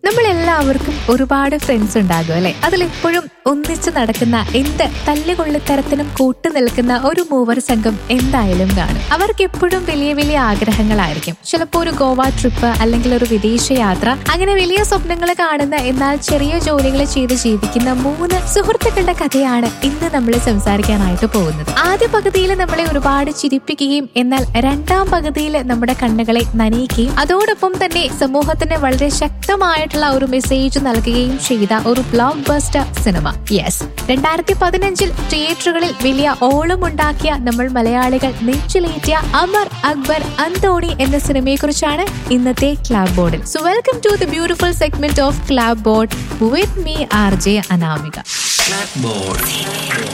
നമ്മളെല്ലാവർക്കും ഒരുപാട് ഫ്രണ്ട്സ് ഉണ്ടാകും അല്ലെ അതിലെപ്പോഴും ഒന്നിച്ച് നടക്കുന്ന എന്ത് തല്ലുകൊള്ളിത്തരത്തിനും കൂട്ടു നിൽക്കുന്ന ഒരു മൂവർ സംഘം എന്തായാലും കാണും അവർക്ക് എപ്പോഴും വലിയ വലിയ ആഗ്രഹങ്ങളായിരിക്കും ചിലപ്പോൾ ഒരു ഗോവ ട്രിപ്പ് അല്ലെങ്കിൽ ഒരു വിദേശ യാത്ര അങ്ങനെ വലിയ സ്വപ്നങ്ങൾ കാണുന്ന എന്നാൽ ചെറിയ ജോലികൾ ചെയ്ത് ജീവിക്കുന്ന മൂന്ന് സുഹൃത്തുക്കളുടെ കഥയാണ് ഇന്ന് നമ്മൾ സംസാരിക്കാനായിട്ട് പോകുന്നത് ആദ്യ പകുതിയിൽ നമ്മളെ ഒരുപാട് ചിരിപ്പിക്കുകയും എന്നാൽ രണ്ടാം പകുതിയിൽ നമ്മുടെ കണ്ണുകളെ നനയിക്കുകയും അതോടൊപ്പം തന്നെ സമൂഹത്തിന് വളരെ ശക്തമായിട്ടുള്ള ഒരു മെസ്സേജ് നൽകുകയും ചെയ്ത ഒരു ബ്ലോക്ക് ബസ്റ്റർ സിനിമ യെസ് രണ്ടായിരത്തി പതിനഞ്ചിൽ തിയേറ്ററുകളിൽ വലിയ ഓളമുണ്ടാക്കിയ നമ്മൾ മലയാളികൾ നെഞ്ചിലേറ്റിയ അമർ അക്ബർ അന്തോണി എന്ന സിനിമയെ കുറിച്ചാണ് ഇന്നത്തെ ക്ലാബ് ബോർഡിൽ so welcome to the beautiful segment of ക്ലാബ് board with me R J Anamika Blackboard.